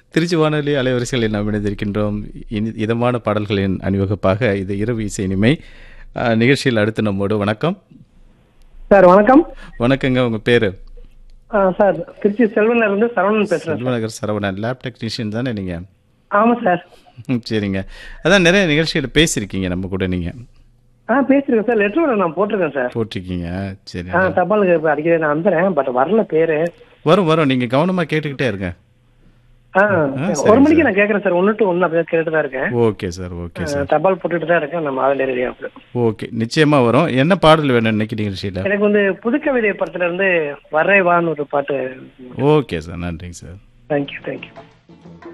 திருச்சி வானொலி அலைவரிசைகளில் நாம் இணைந்திருக்கின்றோம் இனி இதமான பாடல்களின் அணிவகுப்பாக இது இரவு இசை இனிமை அஹ், நிகழ்ச்சியில் அடுத்து நம்மோடு வணக்கம் சார் வணக்கம் வணக்கங்க உங்கள் பேர் ஆ, சார் திருச்சி செல்வன்ல இருந்து சரவணன் பேசுறேன் செல்வநகர் சரவணன் லேப் டெக்னீஷியன் தானே நீங்கள் ஆமா சார் சரிங்க அதான் நிறைய நிகழ்ச்சியில் பேசியிருக்கீங்க நம்ம கூட நீங்கள் ஆ பேசிருக்கேன் சார் லெட்டர் நான் போட்டிருக்கேன் சார் போட்டிருக்கீங்க சரி ஆ தபாலுக்கு இப்ப அடிக்கடி நான் வந்துடுறேன் பட் வரல பேரு வரும் வரும் நீங்கள் கவனமாக கேட்டுக்கிட்டே இருங்க ஆ சரி, ஒரு மணிக்கு நான் கேட்கறேன் சார் ஒன்று டு ஒன்று அப்படியே கேட்டுட்டு தான் இருக்கேன் okay sir okay ah, sir தபால் போட்டுட்டு தான் இருக்கேன் நம்ம அதில் ரெடியாக ஓகே நிச்சயமாக வரும் என்ன பாடல் வேணும் இன்னைக்கு நிகழ்ச்சியில் எனக்கு வந்து புதுக்கவிதை படத்துல இருந்து வர்றே வான்னு ஒரு பாட்டு ஓகே சார் நன்றிங்க சார் தேங்க்யூ தேங்க்யூ